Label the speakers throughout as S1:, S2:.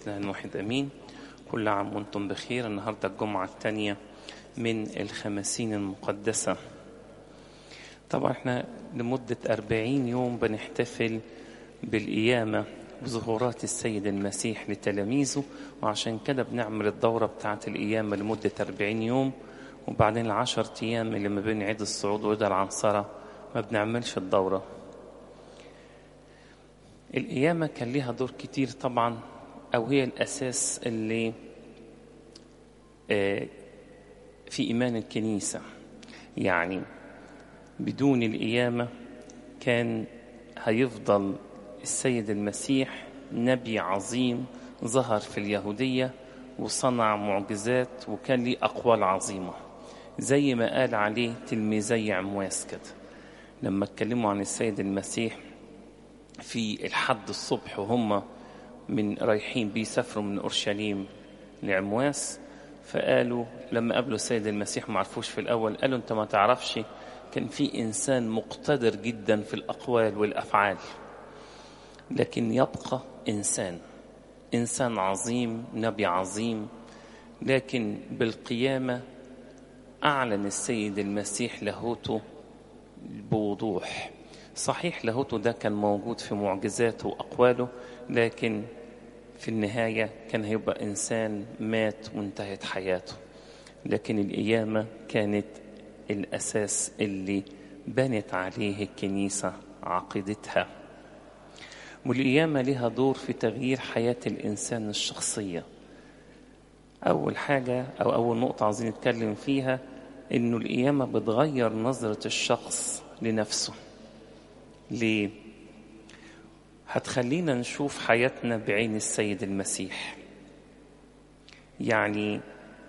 S1: له الواحد أمين كل عام وانتم بخير النهاردة الجمعة الثانية من الخمسين المقدسة طبعا احنا لمدة أربعين يوم بنحتفل بالقيامة بظهورات السيد المسيح لتلاميذه وعشان كده بنعمل الدورة بتاعة القيامة لمدة أربعين يوم وبعدين العشر أيام اللي ما بين عيد الصعود وعيد العنصرة ما بنعملش الدورة القيامة كان ليها دور كتير طبعا أو هي الأساس اللي في إيمان الكنيسة يعني بدون القيامة كان هيفضل السيد المسيح نبي عظيم ظهر في اليهودية وصنع معجزات وكان ليه أقوال عظيمة زي ما قال عليه تلميذي عمواس كده لما اتكلموا عن السيد المسيح في الحد الصبح وهم من رايحين بيسافروا من أورشليم لعمواس فقالوا لما قابلوا السيد المسيح ما عرفوش في الأول قالوا أنت ما تعرفش كان في إنسان مقتدر جدا في الأقوال والأفعال لكن يبقى إنسان إنسان عظيم نبي عظيم لكن بالقيامة أعلن السيد المسيح لاهوته بوضوح صحيح لاهوته ده كان موجود في معجزاته وأقواله لكن في النهاية كان هيبقى إنسان مات وانتهت حياته لكن القيامة كانت الأساس اللي بنت عليه الكنيسة عقيدتها والقيامة لها دور في تغيير حياة الإنسان الشخصية أول حاجة أو أول نقطة عايزين نتكلم فيها إنه القيامة بتغير نظرة الشخص لنفسه ليه؟ هتخلينا نشوف حياتنا بعين السيد المسيح يعني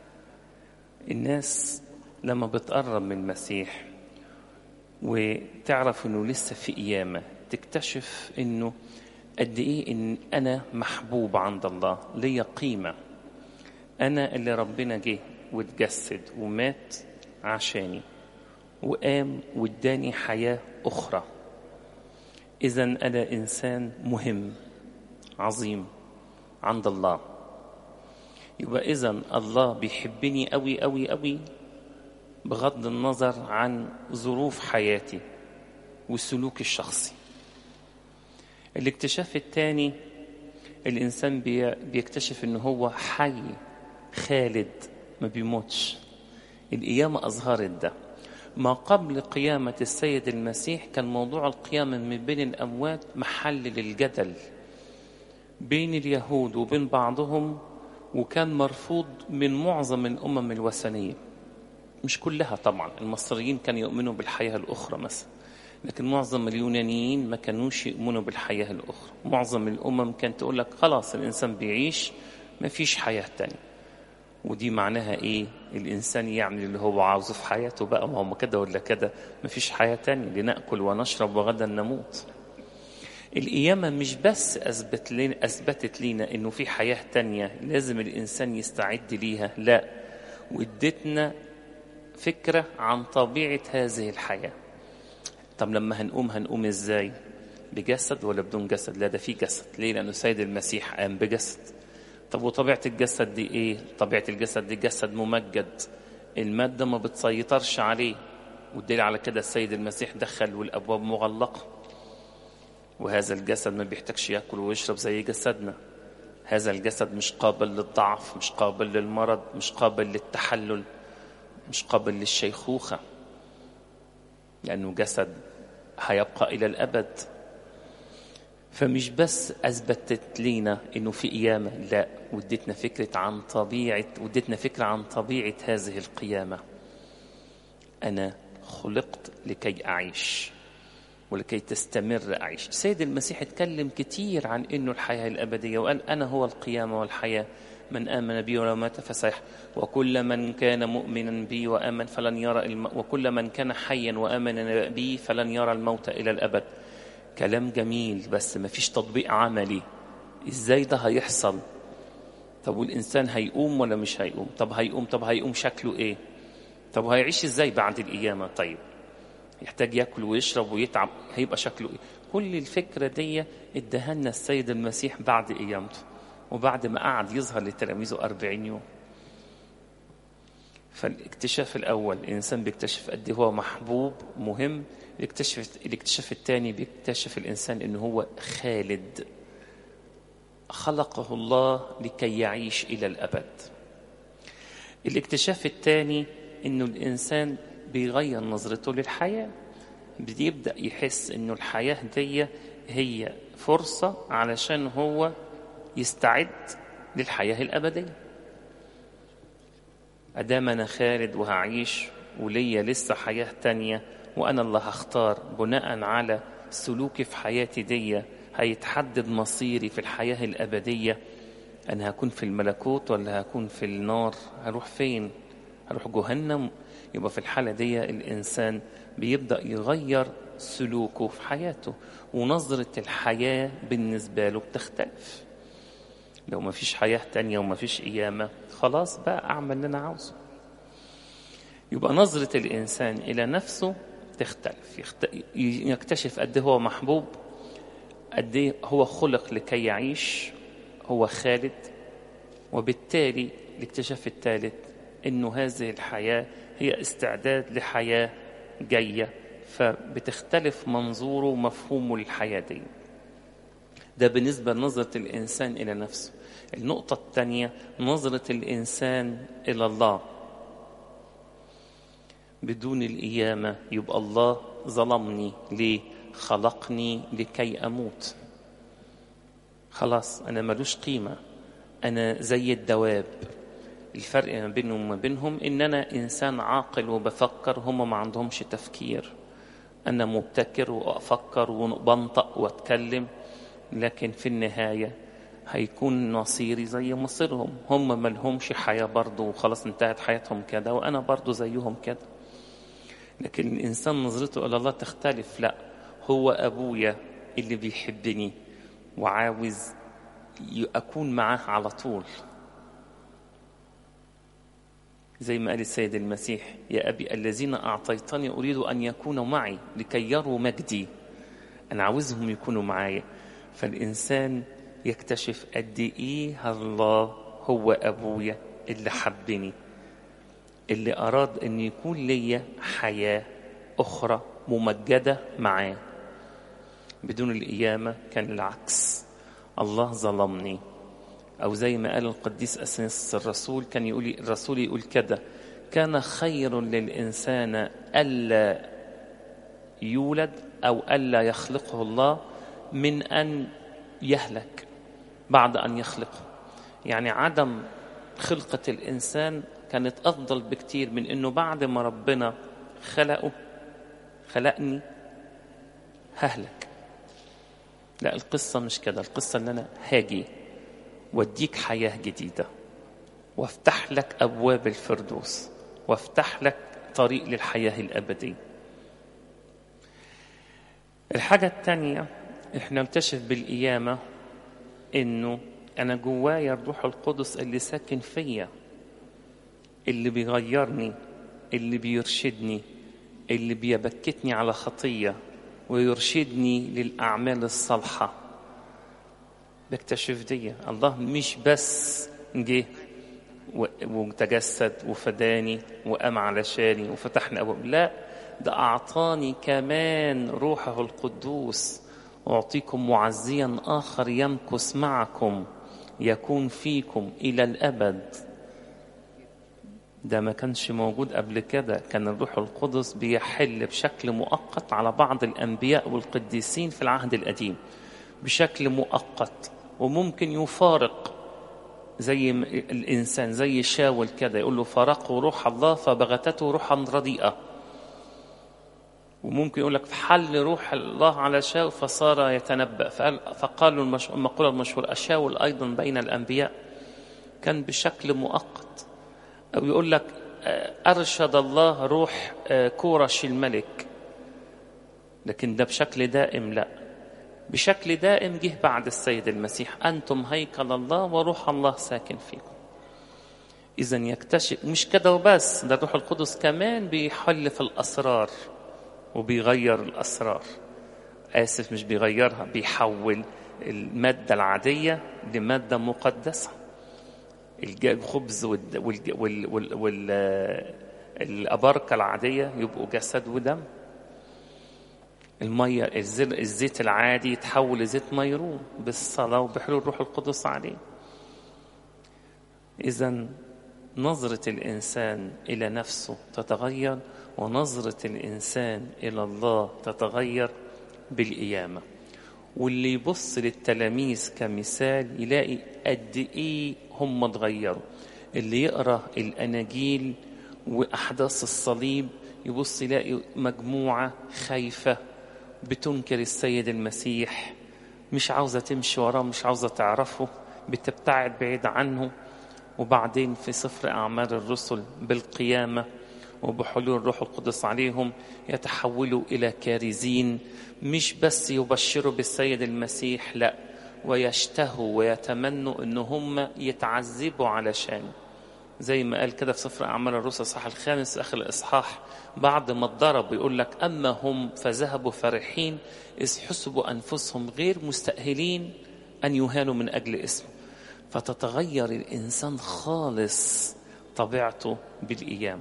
S1: الناس لما بتقرب من المسيح وتعرف انه لسه في قيامة تكتشف انه قد ايه ان انا محبوب عند الله ليا قيمة انا اللي ربنا جه واتجسد ومات عشاني وقام واداني حياة اخرى إذا أنا إنسان مهم عظيم عند الله يبقى إذا الله بيحبني أوي أوي أوي بغض النظر عن ظروف حياتي والسلوك الشخصي الاكتشاف الثاني الإنسان بيكتشف إن هو حي خالد ما بيموتش القيامة أظهرت ده ما قبل قيامة السيد المسيح كان موضوع القيامة من بين الأموات محل للجدل بين اليهود وبين بعضهم وكان مرفوض من معظم الأمم الوثنية مش كلها طبعا المصريين كانوا يؤمنوا بالحياة الأخرى مثلا لكن معظم اليونانيين ما كانوش يؤمنوا بالحياة الأخرى معظم الأمم كانت تقول لك خلاص الإنسان بيعيش ما فيش حياة تانية ودي معناها ايه الانسان يعمل اللي هو عاوزه في حياته بقى ما هو كده ولا كده مفيش حياه تانية لناكل ونشرب وغدا نموت القيامة مش بس أثبت لنا أثبتت لنا إنه في حياة تانية لازم الإنسان يستعد ليها لا وادتنا فكرة عن طبيعة هذه الحياة طب لما هنقوم هنقوم إزاي بجسد ولا بدون جسد لا ده في جسد ليه لأنه سيد المسيح قام بجسد طب وطبيعة الجسد دي ايه طبيعة الجسد دي جسد ممجد المادة ما بتسيطرش عليه والدليل على كده السيد المسيح دخل والأبواب مغلقة وهذا الجسد ما بيحتاجش ياكل ويشرب زي جسدنا هذا الجسد مش قابل للضعف مش قابل للمرض مش قابل للتحلل مش قابل للشيخوخة لأنه جسد هيبقى إلى الأبد فمش بس أثبتت لينا إنه في قيامة لا وديتنا فكرة عن طبيعة وديتنا فكرة عن طبيعة هذه القيامة أنا خلقت لكي أعيش ولكي تستمر أعيش السيد المسيح اتكلم كتير عن إنه الحياة الأبدية وقال أنا هو القيامة والحياة من آمن بي ولو مات فسيح وكل من كان مؤمنا بي وآمن فلن يرى الم... وكل من كان حيا وآمن بي فلن يرى الموت إلى الأبد كلام جميل بس ما فيش تطبيق عملي ازاي ده هيحصل طب والإنسان هيقوم ولا مش هيقوم طب هيقوم طب هيقوم شكله ايه طب هيعيش ازاي بعد القيامة طيب يحتاج ياكل ويشرب ويتعب هيبقى شكله ايه كل الفكرة دي ادهنا السيد المسيح بعد قيامته وبعد ما قعد يظهر لتلاميذه أربعين يوم فالاكتشاف الأول الإنسان بيكتشف قد هو محبوب مهم الاكتشاف الاكتشاف الثاني بيكتشف الإنسان إنه هو خالد خلقه الله لكي يعيش إلى الأبد الاكتشاف الثاني إنه الإنسان بيغير نظرته للحياة بيبدأ يحس إنه الحياة دي هي فرصة علشان هو يستعد للحياة الأبدية أدام أنا خالد وهعيش وليا لسه حياة تانية وأنا اللي هختار بناء على سلوكي في حياتي دي هيتحدد مصيري في الحياة الأبدية أنا هكون في الملكوت ولا هكون في النار هروح فين هروح جهنم يبقى في الحالة دي الإنسان بيبدأ يغير سلوكه في حياته ونظرة الحياة بالنسبة له بتختلف لو ما فيش حياة تانية وما فيش قيامة خلاص بقى أعمل اللي أنا عاوزه يبقى نظرة الإنسان إلى نفسه تختلف يخت... يكتشف قد هو محبوب قد هو خلق لكي يعيش هو خالد وبالتالي الاكتشاف الثالث انه هذه الحياه هي استعداد لحياه جايه فبتختلف منظوره ومفهومه للحياه دي ده بالنسبه لنظره الانسان الى نفسه النقطه الثانيه نظره الانسان الى الله بدون القيامه يبقى الله ظلمني ليه خلقني لكي اموت خلاص انا ملوش قيمه انا زي الدواب الفرق ما بيني وما بينهم ان انا انسان عاقل وبفكر هم ما عندهمش تفكير انا مبتكر وافكر وبنطق واتكلم لكن في النهايه هيكون مصيري زي مصيرهم هم ما لهمش حياه برضه وخلاص انتهت حياتهم كده وانا برضه زيهم كده لكن الانسان نظرته الى الله تختلف لا هو ابويا اللي بيحبني وعاوز اكون معاه على طول زي ما قال السيد المسيح يا أبي الذين أعطيتني أريد أن يكونوا معي لكي يروا مجدي أنا عاوزهم يكونوا معايا فالإنسان يكتشف قد إيه الله هو أبويا اللي حبني اللي أراد أن يكون ليا حياة أخرى ممجدة معاه بدون القيامة كان العكس الله ظلمني أو زي ما قال القديس أسنس الرسول كان يقول الرسول يقول كده كان خير للإنسان ألا يولد أو ألا يخلقه الله من أن يهلك بعد أن يخلقه يعني عدم خلقة الإنسان كانت أفضل بكتير من أنه بعد ما ربنا خلقه خلقني ههلك لا القصة مش كده القصة أن أنا هاجي واديك حياة جديدة وافتح لك أبواب الفردوس وافتح لك طريق للحياة الأبدية الحاجة الثانية احنا نكتشف بالقيامة انه انا جوايا الروح القدس اللي ساكن فيا اللي بيغيرني اللي بيرشدني اللي بيبكتني على خطية ويرشدني للأعمال الصالحة بكتشف دي الله مش بس جه وتجسد وفداني وقام علشاني وفتحنا أبواب لا ده أعطاني كمان روحه القدوس أعطيكم معزيا آخر يمكث معكم يكون فيكم إلى الأبد ده ما كانش موجود قبل كده كان الروح القدس بيحل بشكل مؤقت على بعض الأنبياء والقديسين في العهد القديم بشكل مؤقت وممكن يفارق زي الإنسان زي شاول كده يقول له فارقه روح الله فبغتته روحا رديئة وممكن يقول لك حل روح الله على شاول فصار يتنبأ فقالوا المقولة المشهورة أشاول أيضا بين الأنبياء كان بشكل مؤقت أو يقول لك أرشد الله روح كورش الملك لكن ده بشكل دائم لا بشكل دائم جه بعد السيد المسيح أنتم هيكل الله وروح الله ساكن فيكم إذا يكتشف مش كده وبس ده الروح القدس كمان بيحل في الأسرار وبيغير الأسرار آسف مش بيغيرها بيحول المادة العادية لمادة مقدسة الخبز والأباركة العادية يبقوا جسد ودم المية الزيت العادي يتحول لزيت ميروم بالصلاة وبحلول الروح القدس عليه إذا نظرة الإنسان إلى نفسه تتغير ونظرة الإنسان إلى الله تتغير بالقيامة واللي يبص للتلاميذ كمثال يلاقي قد إيه هم اتغيروا اللي يقرأ الأناجيل وأحداث الصليب يبص يلاقي مجموعة خايفة بتنكر السيد المسيح مش عاوزة تمشي وراه مش عاوزة تعرفه بتبتعد بعيد عنه وبعدين في سفر أعمال الرسل بالقيامة وبحلول الروح القدس عليهم يتحولوا إلى كارزين مش بس يبشروا بالسيد المسيح لا ويشتهوا ويتمنوا ان هم يتعذبوا علشانه زي ما قال كده في سفر اعمال الرسل الصح الخامس اخر الاصحاح بعد ما اتضرب يقول لك اما هم فذهبوا فرحين اذ حسبوا انفسهم غير مستاهلين ان يهانوا من اجل اسمه فتتغير الانسان خالص طبيعته بالايام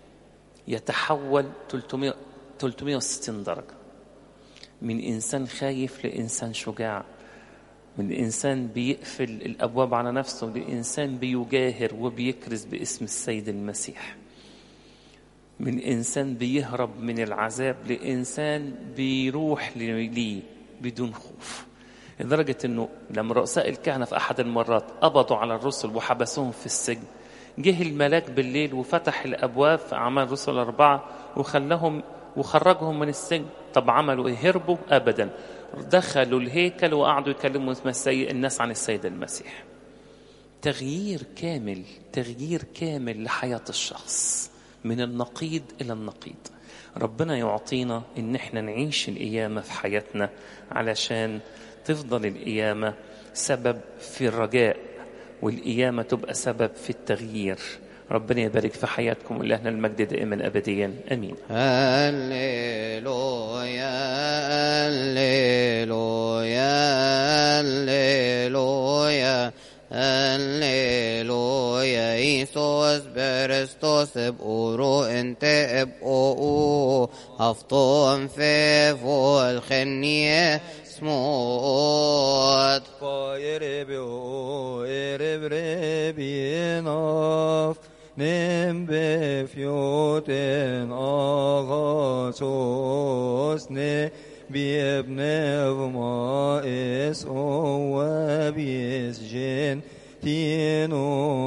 S1: يتحول 300 360 درجه من انسان خايف لانسان شجاع من إنسان بيقفل الأبواب على نفسه لإنسان بيجاهر وبيكرز باسم السيد المسيح من إنسان بيهرب من العذاب لإنسان بيروح ليه بدون خوف لدرجة أنه لما رؤساء الكهنة في أحد المرات قبضوا على الرسل وحبسوهم في السجن جه الملاك بالليل وفتح الأبواب في أعمال الرسل أربعة وخلاهم وخرجهم من السجن طب عملوا إيه هربوا أبدا دخلوا الهيكل وقعدوا يكلموا الناس عن السيد المسيح تغيير كامل تغيير كامل لحياة الشخص من النقيض إلى النقيض ربنا يعطينا إن احنا نعيش القيامة في حياتنا علشان تفضل القيامة سبب في الرجاء والقيامة تبقى سبب في التغيير ربنا يبارك في حياتكم ولهنا المجد دائما ابديا امين
S2: هللويا هللويا هللويا هللويا Iisus Kristus بقولوا انت ابقوا افطم في فوق الخنية سموت
S3: Koyeribio erebrebinov nem befjoten agasos ne biebnev ma es o wabis gen tino